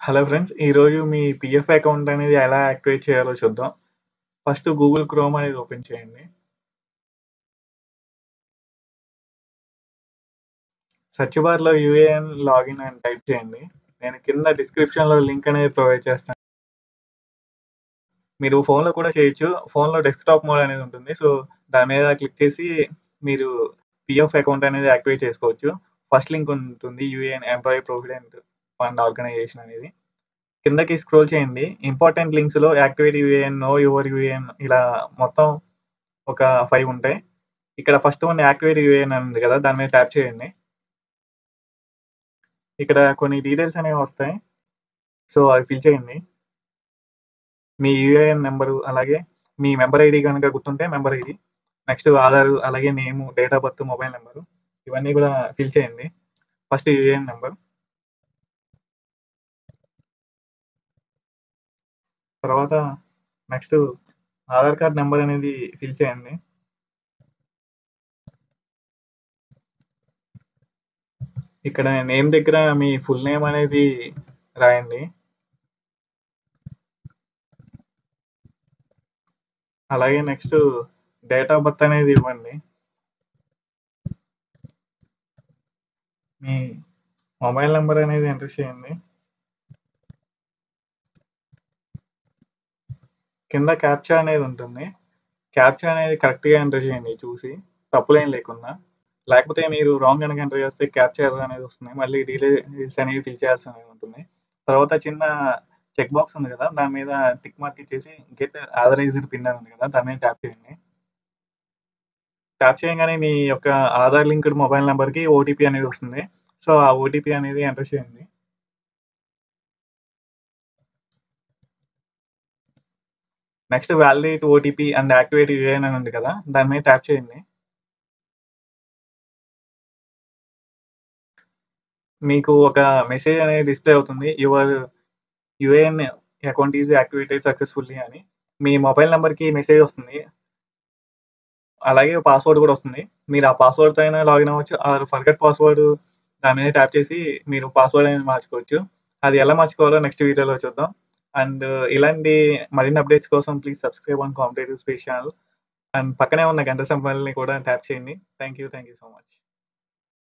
Hello friends. ఈరోజు మీ PF account అనేది ఎలా యాక్టివేట్ చేయాలో చూద్దాం. ఫస్ట్ గూగుల్ క్రోమ్ అనేది ఓపెన్ చేయండి. సెర్చ్ బార్‌లో యూఏఎన్ లాగిన్ అని టైప్ చేయండి. నేను కింద డిస్క్రిప్షన్‌లో లింక్ అనేది ప్రొవైడ్ చేస్తాను. మీరు ఫోన్‌లో కూడా చేయొచ్చు. ఫోన్‌లో డెస్క్‌టాప్ మోడ్ అనేది ఉంటుంది. సో, దాని మీద క్లిక్ చేసి మీరు పీఎఫ్ అకౌంట్ అనేది యాక్టివేట్ చేసుకోవచ్చు. ఫస్ట్ లింక్ ఉంటుంది. UAN employee provident fund organisation అనేది. కిందకి స్క్రోల్ చేయండి. ఇంపార్టెంట్ లింక్స్‌లో activate UAN, know your UAN ఇలా మొత్తం ఒక 5 ఉంటాయి. ఇక్కడ ఫస్ట్ వన్ యాక్టివేట్ యూఏఎన్ అని ఉంది కదా! దాని మీద ట్యాప్ చేయండి. ఇక్కడ కొన్ని డీటెయిల్స్ అనేవి వస్తాయి. సో, అవి ఫిల్ చేయండి. మీ యూఏఎన్ నంబరు, అలాగే మీ మెంబర్ ఐడీ గనుక గుర్తుంటే మెంబర్ ఐడీ, నెక్స్ట్ ఆధారు, అలాగే name, date of birth, mobile number ఇవన్నీ కూడా ఫిల్ చేయండి. First UAN number. తర్వాత నెక్స్ట్ ఆధార్ కార్డ్ నంబర్ అనేది ఫిల్ చేయండి. ఇక్కడ నేమ్ దగ్గర మీ ఫుల్ నేమ్ అనేది రాయండి. అలాగే నెక్స్ట్ డేట్ ఆఫ్ బర్త్ అనేది ఇవ్వండి. మీ మొబైల్ నంబర్ అనేది ఎంటర్ చేయండి. కింద క్యాప్చా అనేది ఉంటుంది. క్యాప్చా అనేది కరెక్ట్‌గా ఎంటర్ చేయండి చూసి. తప్పులేం లేకుండా. లేకపోతే మీరు రాంగ్ గనక ఎంటర్ చేస్తే క్యాప్చా ఎర్రర్ అనేది వస్తుంది. మళ్ళీ డీటెయిల్స్ అనేవి ఫిల్ చేయాల్సి ఉంటుంది. తర్వాత చిన్న చెక్ బాక్స్ ఉంది కదా! దాని మీద టిక్ మార్క్ ఇచ్చేసి గెట్ ఆథరైజ్డ్ పిన్ అని ఉంది కదా! దాని మీద ట్యాప్ చేయండి. ట్యాప్ చేయంగానే మీ యొక్క ఆధార్ లింక్డ్ మొబైల్ నంబర్‌కి ఓటీపీ అనేది వస్తుంది. సో, ఆ ఓటీపీ అనేది ఎంటర్ చేయండి. Next validate OTP and activate UAN అని ఉంది కదా! దాని మీద ట్యాప్ చేయండి. మీకు ఒక మెసేజ్ అనేది డిస్‌ప్లే అవుతుంది. Your UAN account is activated successfully అని. మీ మొబైల్ నంబర్‌కి మెసేజ్ వస్తుంది. అలాగే పాస్వర్డ్ కూడా వస్తుంది. మీరు ఆ పాస్వర్డ్‌తో అయినా లాగిన్ అవ్వచ్చు. ఆర్ ఫర్గెట్ పాస్వర్డ్ దాని మీద ట్యాప్ చేసి మీరు పాస్వర్డ్ అనేది మార్చుకోవచ్చు. అది ఎలా మార్చుకోవాలో నెక్స్ట్ వీడియోలో చూద్దాం. అండ్ ఇలాంటి మరిన్ని అప్డేట్స్ కోసం please subscribe on competitive space channel. And పక్కనే ఉన్న గంట సింబల్‌ని కూడా ట్యాప్ చేయండి. Thank you. Thank you so much.